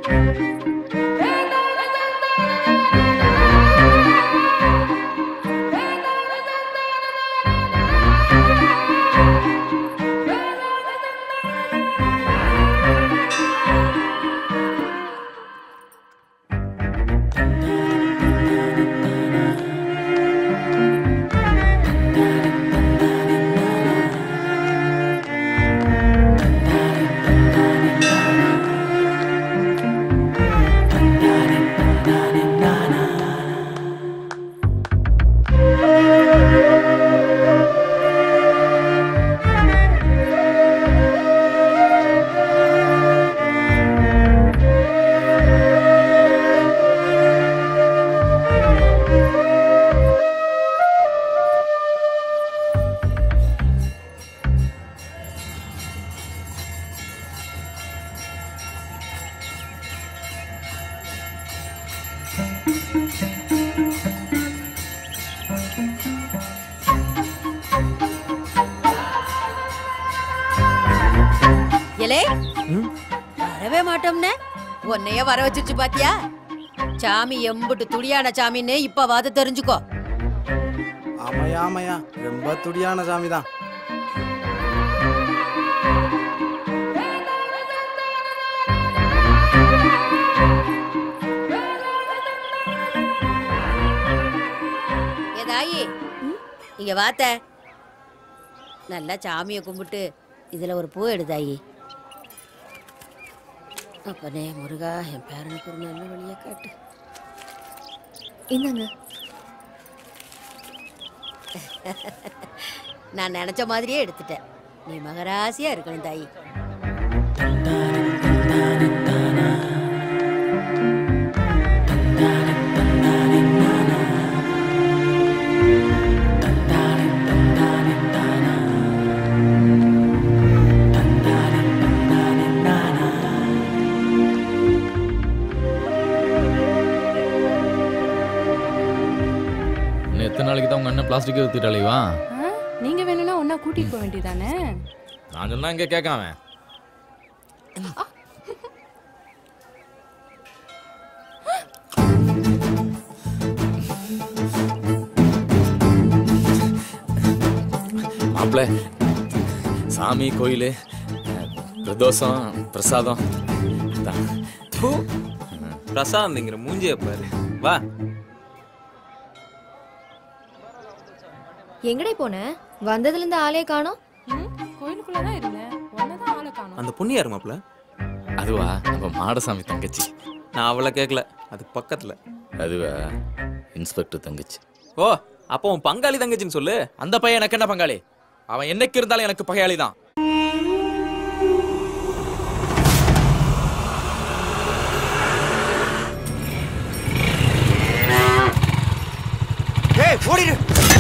எலே வரவே மாட்டோம்னே உன்னைய வர வச்சிருச்சு பாத்தியா சாமி எம்புட்டு துடியான சாமின்னு இப்பவாது தெரிஞ்சுக்கோ ஆமாயா ஆமாயா ரொம்ப துடியான சாமி தான் ஏதாயி இங்க வாத்த நல்லா சாமியை கும்பிட்டு இதுல ஒரு பூ எடுதாயி அப்பனே முருகா என் பேரனுக்கு ஒரு நல்ல வழியை காட்டு இந்தாங்க நான் நினைச்ச மாதிரியே எடுத்துட்டேன் நீ மகராசியா இருக்கணும் தாயி இன்னும் எத்தனை நாளைக்கு தான் உங்க அண்ணன் பிளாஸ்டிக் ஊத்திட்டாலேவா ஆ, நீங்க வேணும்னா ஒன்னா கூட்டிட்டு போக வேண்டியதானே நான் சொன்னா இங்க கேட்காம மாப்பிள்ள சாமி கோயில் பிரதோஷம் பிரசாதம் அதான். பிரசாந்த்ங்கிற மூஞ்சிய பாரு வா எங்கடே போன வந்ததுல இருந்து ஆளே காணோம் ம், கோயிலுக்குள்ளதான் இருந்தேன் ஒன்னதான் ஆளை காணோம் அந்த பொண்ணு யாரு மாப்ள அதுவா நம்ம மாடசாமி தங்கச்சி நான் அவளை கேட்கல அது பக்கத்துல அதுவா இன்ஸ்பெக்டர் தங்கச்சி ஓ அப்போ உன் பங்காளி தங்கச்சின்னு சொல்லு அந்த பையன் எனக்கு என்ன பங்காளி அவன் என்னைக்கு இருந்தாலும் எனக்கு பகையாளி தான் ஏய் ஓடிடு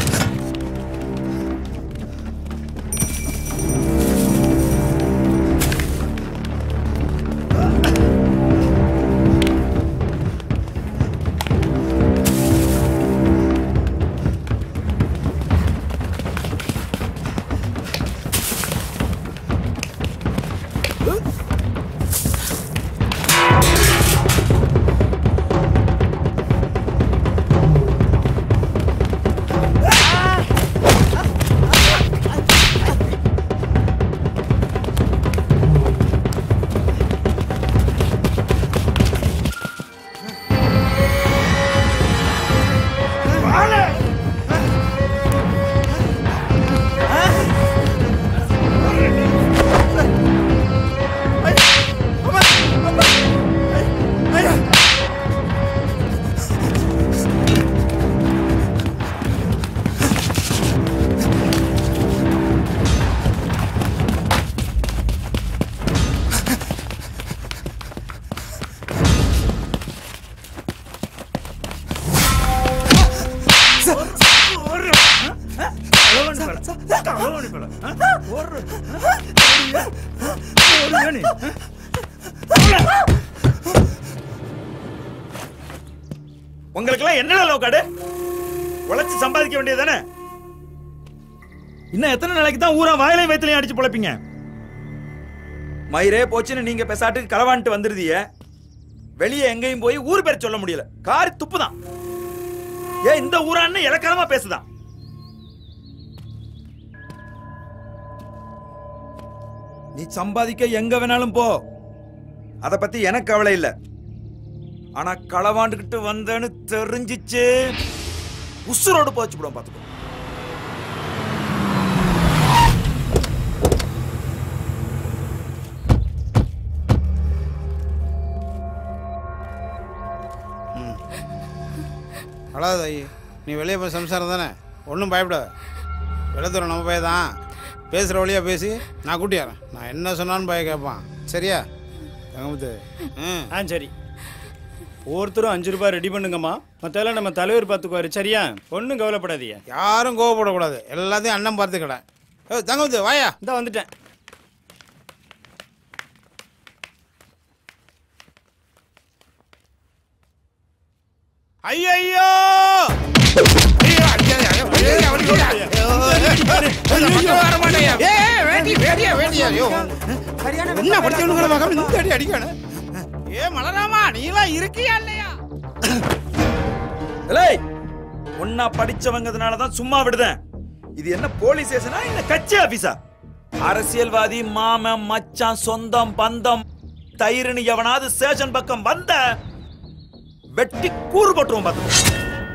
உங்களுக்கெல்லாம் என்ன லோக்காடு உழைச்சு சம்பாதிக்க வேண்டியதானே இன்னும் எத்தனை நாளைக்கு தான் ஊரா வாயிலையும் வயிற்றுலையும் அடிச்சு பொழைப்பீங்க மயிரே போச்சுன்னு நீங்க பெசாட்டுக்கு களவான்ட்டு வந்துருதீங்க வெளியே எங்கேயும் போய் ஊர் பேர் சொல்ல முடியல காரி துப்புதான் ஏன் இந்த ஊரான்னு இலக்கணமா பேசுதான் நீ சம்பாதிக்க எங்க வேணாலும் போ அத பத்தி எனக்கு கவலை இல்ல ஆனா களவாண்டுகிட்டு வந்தேன்னு தெரிஞ்சிச்சு உசுரோடு போச்சு விடும் பாத்துக்கோ அழாத ஐயே நீ வெளியே போய் சம்சாரம் தானே ஒன்றும் பயப்படாத வெள்ளத்தூரம் நம்ம பையன் தான் பேசுகிற வழியாக பேசி நான் கூட்டியாரேன் நான் என்ன சொன்னாலும் பையன் கேட்பான் சரியா தங்கமுத்து ம் ஆ சரி ஒவ்வொருத்தரும் அஞ்சு ரூபாய் ரெடி பண்ணுங்கம்மா மற்றெல்லாம் நம்ம தலைவர் பார்த்துக்குவாரு சரியா ஒன்றும் கவலைப்படாதீங்க யாரும் கோவப்படக்கூடாது எல்லாத்தையும் அண்ணன் பார்த்துக்கடா ஏ தங்கமுத்து வாயா இந்த வந்துட்டேன் ஐயோ என்ன படிச்சவனுங்களை பார்க்காம இந்த அடி அடிக்கானு ஏ மலராமா நீலாம் இருக்கியா இல்லையா ஏய் ஒன்னா படிச்சவங்கிறதுனால தான் சும்மா விடுதேன் இது என்ன போலீஸ் ஸ்டேஷனா இல்ல கட்சி ஆபீஸா அரசியல்வாதி மாமன் மச்சான் சொந்தம் பந்தம் தயிர்னு எவனாவது ஸ்டேஷன் பக்கம் வந்த வெட்டி கூறு போட்டுருவோம் பார்த்துக்கோ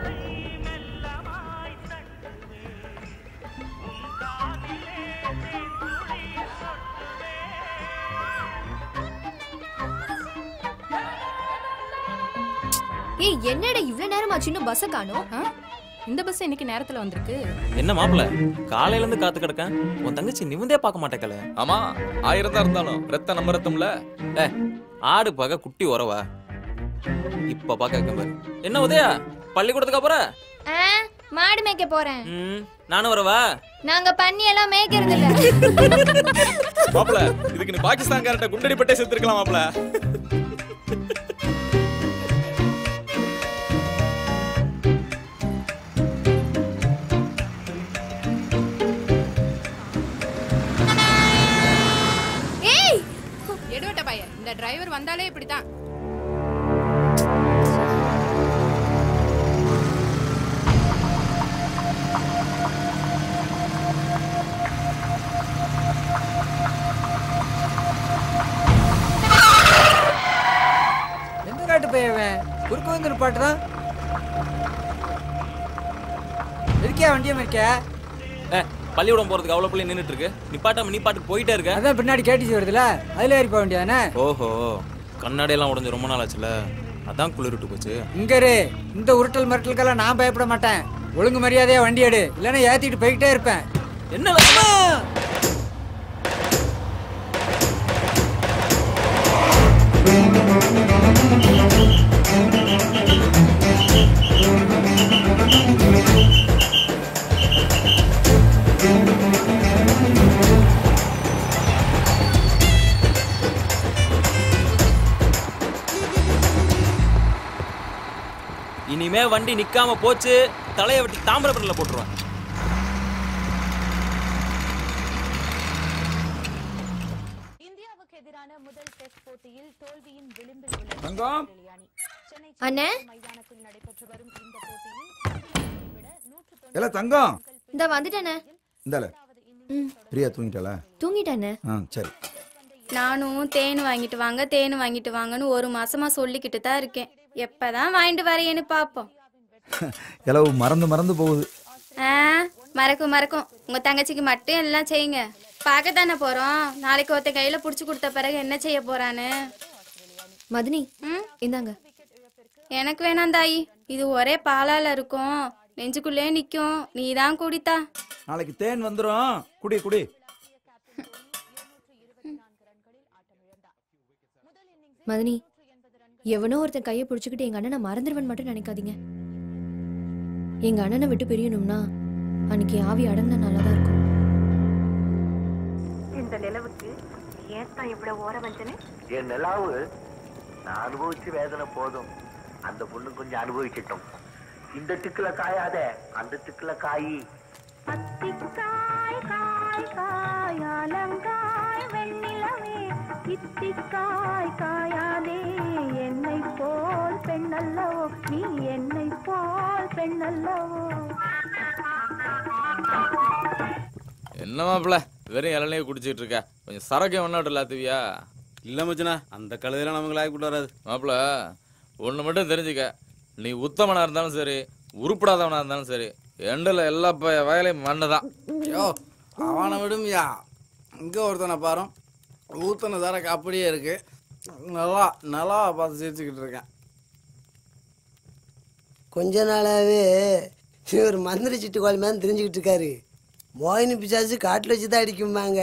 ஏய் என்னடா இவ்ளோ நேரமா சின்ன பஸ்ஸ காணோம் ஆ? இந்த பஸ் இன்னைக்கு நேரத்துல வந்திருக்கு என்ன மாப்பிள காலையில இருந்து காத்து கிடக்கேன் உன் தங்கச்சி நிமிந்தே பார்க்க மாட்டேக்கல ஆமா ஆயிரம் தான் இருந்தாலும் ரத்த நம்ம ரத்தம்ல ஏ ஆடு பார்க்க குட்டி உறவா இப்ப பார்க்க வைக்க பாரு என்ன உதயா பள்ளிக்கூடத்துக்கு அப்புறம் மாடு மேய்க்க போறேன் ம் நானும் வரவா நாங்க பண்ணி எல்லாம் மேய்க்கிறது இல்ல மாப்பிள இதுக்கு நீ பாகிஸ்தான்காரட்ட குண்டடி பட்டே செத்துருக்கலாம் மாப்பிள ஏய் எடுவட்ட பையன் இந்த டிரைவர் வந்தாலே இப்படித்தான் எந்த காட்டு பையவன் குறுக்க வந்து பாட்டுறான் இருக்கியா வண்டியம் இருக்கியா ஏ பள்ளிக்கூடம் போறதுக்கு அவ்வளவு பிள்ளை நின்னுட்டு இருக்கு நிப்பாட்டாம நீ பாட்டுக்கு போயிட்டே இருக்க அதான் பின்னாடி கேட்டுச்சு வருதுல அதுல ஏறி போக வேண்டியதானே ஓஹோ கண்ணாடி எல்லாம் உடஞ்சு ரொம்ப நாள் ஆச்சுல அதான் குளிர்ட்டு போச்சு இங்க இரு இந்த உருட்டல் மிரட்டலுக்கெல்லாம் நான் பயப்பட மாட்டேன் ஒழுங்கு மரியாதையா வண்டி எடு இல்லைன்னா ஏத்திட்டு போய்கிட்டே இருப்பேன் என்ன லட்சுமணா? இனிமே வண்டி நிக்காம போச்சு தலையை வெட்டி தாமிரபரணில போட்டுருவேன் இந்தியாவுக்கு எதிரான முதல் டெஸ்ட் போட்டியில் தோல்வியின் விளிம்பில் உள்ள தங்கம் அணி சென்னை அண்ணே மைதானத்தில் நடைபெற்று வரும் இந்த போட்டியில் இந்தியாவை விட நூற்று இல்ல தங்கம் இந்த வந்துட்டேனே இந்தால பிரியா தூங்கிட்டாளா தூங்கிட்டேனே ஆ சரி நானும் தேன் வாங்கிட்டு வாங்க தேன் வாங்கிட்டு வாங்கன்னு ஒரு மாசமா சொல்லிக்கிட்டு தான் இருக்கேன் எப்பதான் வாங்கிட்டு வரேன்னு பாப்போம் இளவு மறந்து மறந்து போகுது ஆ மறக்கும் மறக்கும் உங்க தங்கச்சிக்கு மட்டும் எல்லாம் செய்யுங்க பார்க்க தானே போறோம் நாளைக்கு ஒருத்த கையில புடிச்சு கொடுத்த பிறகு என்ன செய்ய போறான்னு மதினி ம் இந்தாங்க எனக்கு வேணாம் தாயி இது ஒரே பாலால இருக்கும் நெஞ்சுக்குள்ளே நிக்கும் நீ தான் குடித்தா நாளைக்கு தேன் வந்துரும் குடி குடி மதினி எவனோ ஒருத்தன் கையை பிடிச்சுக்கிட்டு எங்க அண்ணனை மறந்துடுவன் மட்டும் நினைக்காதீங்க எங்க அண்ணனை விட்டு பிரியணும்னா அன்னைக்கு ஆவி அடங்கின நல்லதா இருக்கும் இந்த நிலவுக்கு ஏன் தான் இவ்வளவு ஓர வஞ்சனை என் நிலாவு நான் அனுபவிச்சு வேதனை போதும் அந்த பொண்ணு கொஞ்சம் அனுபவிச்சிட்டோம் இந்த திக்குல காயாத அந்த திக்குல காயி அத்திக்காய் காய் காய் அலங்காய் வெண்ணிலவே இத்திக்காய் காயாதே என்னை போல் பெண்ணல்லவோ நீ என்னை போல் பெண்ணல்லவோ என்ன மாப்பிள வெறும் இளநியே குடிச்சிட்டு இருக்க கொஞ்சம் சரக்கு ஒன்னாட்டு இல்லாத்துவியா இல்லை மச்சனா அந்த கழுதையெல்லாம் நமக்கு லாய்க்கு விட்டு வராது மாப்பிள ஒன்று மட்டும் தெரிஞ்சுக்க நீ உத்தமனா இருந்தாலும் சரி உருப்படாதவனா இருந்தாலும் சரி எண்டில் எல்லா ப- வயலையும் மண்ணு தான் யோ அவனை விடுமியா இங்கே ஒருத்தனை பாரு ஊத்தன சரக்கு அப்படியே இருக்கு நல்லா நல்லா பார்த்து சிரிச்சுக்கிட்டு இருக்கேன் கொஞ்ச நாளாவே இவர் மந்திரி சிட்டுக்கோள் மேலே தெரிஞ்சுக்கிட்டு இருக்காரு மோகினி பிசாசு காட்டில் வச்சு தான் அடிக்குமாங்க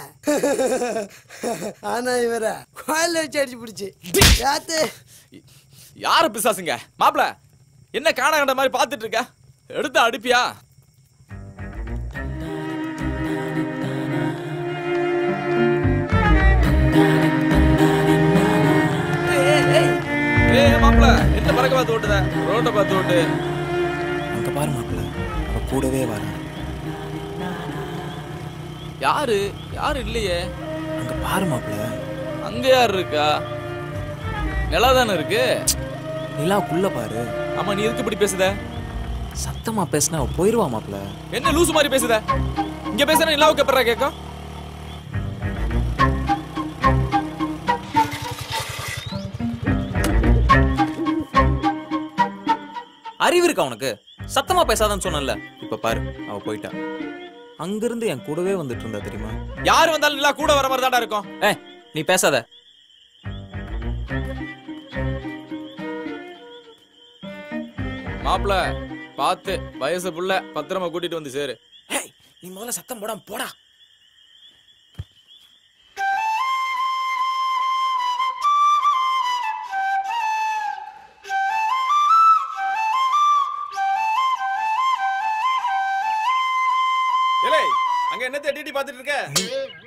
ஆனா இவரை கோயிலில் வச்சு அடிச்சு பிடிச்சி யாத்து யாரு பிசாசுங்க மாப்பிள என்ன காண கண்ட மாதிரி பார்த்துட்டு இருக்க எடுத்து அடிப்பியா ஏய் மாப்பிள என்ன பறக்க பார்த்து ஓட்டுத ரோட்டை பார்த்து ஓட்டு அங்க பாரு மாப்பிள்ள அவ கூடவே வரேன் யாரு யாரு இல்லையே அங்க பாரு மாப்பிள்ள அங்க யாரு இருக்கா நிலா தானே இருக்கு நிலாக்குள்ள பாரு ஆமா நீ எதுக்கு இப்படி பேசுத சத்தமா பேசினா அவ போயிருவா மாப்பிள்ள என்ன லூசு மாதிரி பேசுத இங்க பேசுற நிலாவுக்கு எப்பறா கேட்கும் அறிவு இருக்கா உனக்கு சத்தமா பேசாதன்னு சொன்னல இப்ப பாரு அவ போயிட்டா அங்கிருந்து என் கூடவே வந்துட்டு இருந்தா தெரியுமா யாரு வந்தாலும் நிலா கூட வர மாதிரி தான்டா இருக்கும் ஏய் நீ பேசாத மாப்பிள பார்த்து வயசு புள்ள பத்திரமா கூட்டிட்டு வந்து சேரு நீ முதல்ல சத்தம் போடாம போடா ஏலே அங்க என்ன தேடி பார்த்துட்டு இருக்க